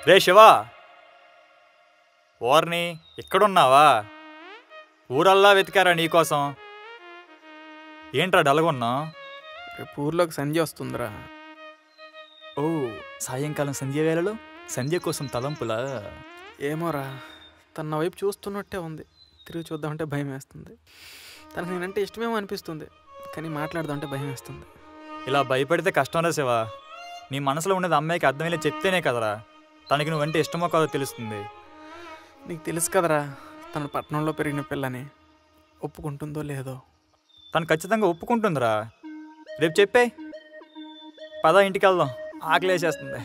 రే శివా ఓర్ని ఇక్కడున్నావా ఊరల్లా వెతికారా నీకోసం ఏంట్రా డల్గొన్నా రేపు ఊర్లోకి సంధ్య వస్తుందిరా ఓ సాయంకాలం సంధ్య వేళలో సంధ్య కోసం తలంపులా ఏమోరా తన నా వైపు చూస్తున్నట్టే ఉంది తిరిగి చూద్దామంటే భయం వేస్తుంది తనకు నేనంటే ఇష్టమేమో అనిపిస్తుంది కానీ మాట్లాడదామంటే భయం వేస్తుంది ఇలా భయపడితే కష్టంరా శివ నీ మనసులో ఉన్నది అమ్మాయికి అర్థమయ్యేలా చెప్తేనే కదరా తనకి నువ్వంటే ఇష్టమో కాదో తెలుస్తుంది నీకు తెలుసు కదరా తన పట్టణంలో పెరిగిన పిల్లని ఒప్పుకుంటుందో లేదో తను ఖచ్చితంగా ఒప్పుకుంటుందిరా రేపు చెప్పే పద ఇంటికి వెళ్దాం ఆకలి వేసేస్తుంది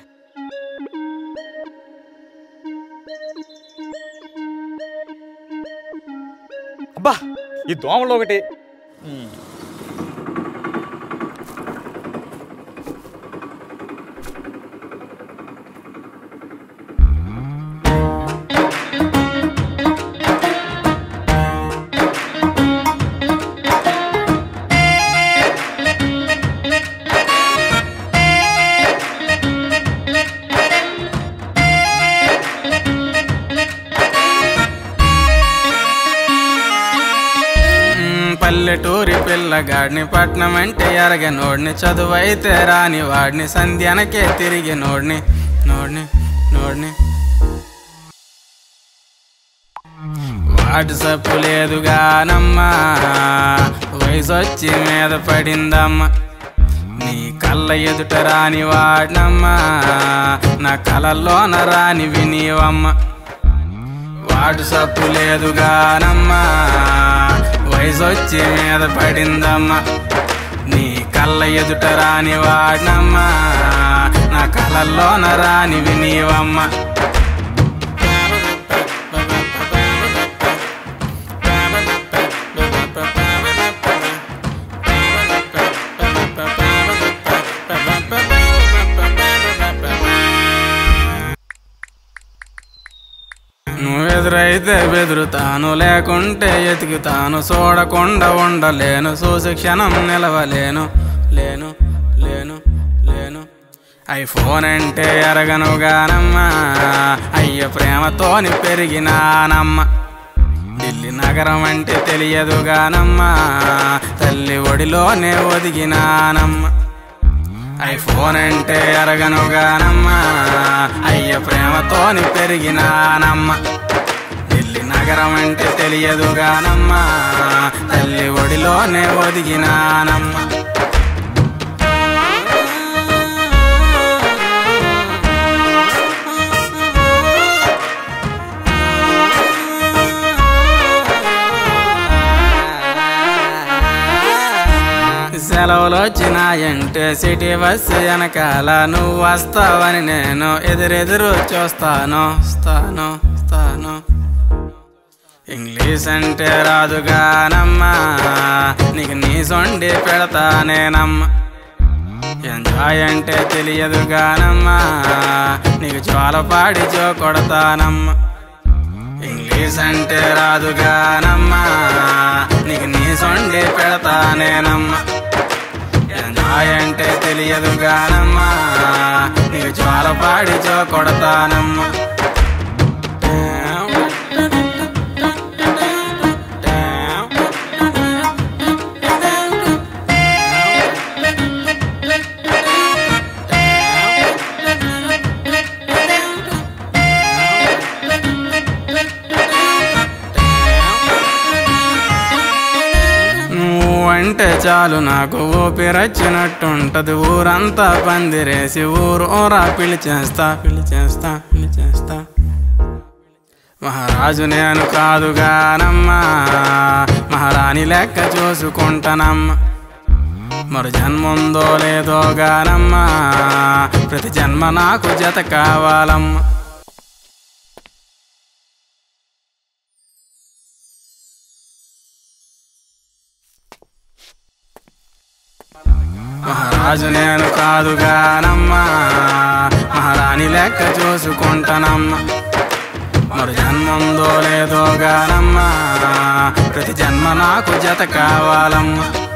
అబ్బా ఈ దోమలు ఒకటి ఉమ్. మ్మ్, పల్లెటూరి పిల్లగాడిని పట్నం అంటే ఎరగనోడిని చదువైతే రాని వాడిని సంధ్యానకే తిరిగి నోడిని నోడిని నోడిని వాట్సప్ లేదుగానమ్మా వయసొచ్చి మీద పడిందమ్మా నీ కళ్ళ ఎదుట రాని వాడినమ్మా నా కలల్లోన రాని వినివమ్మ వాట్సప్ లేదుగానమ్మా వయసొచ్చి మీద పడిందమ్మా నీ కళ్ళ ఎదుట రాని వాడినమ్మా నా కలల్లోన రాని వినివమ్మ నువ్వు ఎదురైతే బెదురుతాను లేకుంటే ఎతుకుతాను చూడకుండా ఉండలేను చూసి క్షణం నిలవలేను లేను లేను లేను ఐఫోన్ అంటే ఎరగనుగానమ్మా అయ్య ప్రేమతోని పెరిగినానమ్మ ఢిల్లీ నగరం అంటే తెలియదుగానమ్మా తల్లి ఒడిలోనే ఒదిగినానమ్మ ఐఫోన్ అంటే ఎరగనుగానమ్మా అయ్య ప్రేమతోని పెరిగినానమ్మ ఢిల్లీ నగరం అంటే తెలియదుగానమ్మా తల్లి ఒడిలోనే ఒదిగినానమ్మ సెలవులు వచ్చినాయంటే సిటీ బస్సు వెనకాల నువ్వు వస్తావని నేను ఎదురెదురు చూస్తాను స్తాను స్తాను ఇంగ్లీష్ అంటే రాదుగానమ్మా నీకు నీ సొండి పెడతానేనమ్మా ఎంజాయ్ అంటే తెలియదుగానమ్మా నీకు జ్వాలపాడి జో కొడతానమ్మా ఇంగ్లీష్ అంటే రాదుగానమ్మా నీకు నీ సొండి పెడతానేనమ్మా ఎంజాయ్ అంటే తెలియదుగానమ్మా నీకు జ్వాలపాడి జో కొడతానమ్మా నువ్వు అంటే చాలు నాకు ఊపిరచ్చినట్టుంటది ఊరంతా పందిరేసి ఊరు ఊరా పిలిచేస్తా పిలిచేస్తా పిలిచేస్తా మహారాజు నేను కాదుగానమ్మా మహారాణి లెక్క చూసుకుంటానమ్మా మరు జన్ముందో లేదో గానమ్మా ప్రతి జన్మ నాకు జత కావాలమ్మా మహారాజు నేను కాదుగానమ్మా మహారాణి లెక్క చూసుకుంటానమ్మా మరు జన్మందో లేదో గానమ్మా ప్రతి జన్మ నాకు జత కావాలమ్మా